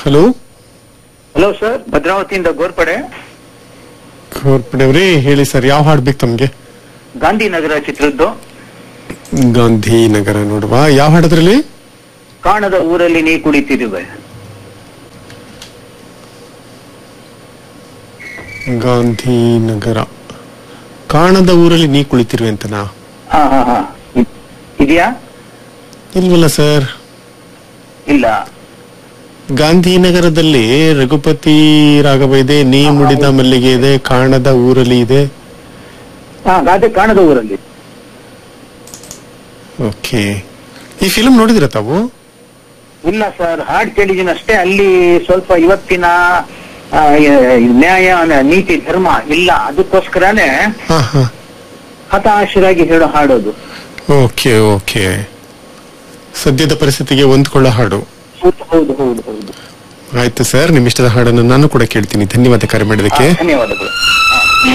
hello hello sir ಭದ್ರಾವತಿಯಿಂದ ಗೋರ್ಪಡೆ ಅವ್ರಿ ಹೇಳಿ ಸರ್ ಯಾವ ಹಾಡು ಬೇಕು ತಮ್ಗೆ ಗಾಂಧಿನಗರ ಚಿತ್ರದ್ದು ಗಾಂಧಿನಗರ ನೋಡುವ ಯಾವ ಹಾಡದ್ರಲ್ಲಿ ಕಾಣದ ಊರಲ್ಲಿ ನೀ ಕುಳಿತಿರುವೆ ಗಾಂಧಿನಗರ ಕಾಣದ ಊರಲ್ಲಿ ನೀ ಕುಳಿತಿರುವೆ ಅಂತನಾ ಹಾ ಹಾ ಹಾ ಇದ್- ಇದೆಯಾ ಇಲ್ವಲ್ಲ ಸರ್ ಇಲ್ಲ ಗಾಂಧಿನಗರದಲ್ಲಿ ರಘುಪತಿ ರಾಘವ ಇದೆ ನೀ ಮುಡಿದ ಮಲ್ಲಿಗೆ ಇದೆ ಕಾಣದ ಊರಲ್ಲಿ ಇದೆ ಹಾ ಗಾದೆ ಕಾಣದ ಊರಲ್ಲಿ ಓಕೆ ಈ ಫಿಲ್ಮ್ ನೋಡಿದಿರ ತಾವು ಇಲ್ಲ ಸರ್ ಹಾಡ್ ಕೇಳಿದೀನಿ ಅಷ್ಟೇ ಅಲ್ಲಿ ಸ್ವಲ್ಪ ಇವತ್ತಿನ ಆ, ಯ- ನ್ಯಾಯ ನ- ನೀತಿ ಧರ್ಮ ಇಲ್ಲ ಅದಕ್ಕೋಸ್ಕರನೇ ಹಾ ಹಾ ಹತಾಶರಾಗಿ ಹೇಳೋ ಹಾಡೋದು ಓಕೆ ಓಕೆ ಸದ್ಯದ ಪರಿಸ್ಥಿತಿಗೆ ಹೊಂದ್ಕೊಳ್ಳೋ ಹಾಡು ಹೌದು ಹೌದು ಹೌದು ಹೌದು ಆಯ್ತು ಸರ್ ನಿಮ್ ಇಷ್ಟದ ಹಾಡನ್ನು ನಾನು ಕೂಡ ಕೇಳ್ತೀನಿ ಧನ್ಯವಾದ ಕರೆ ಆ, ಮಾಡಿದಕ್ಕೆ ಧನ್ಯವಾದಗಳು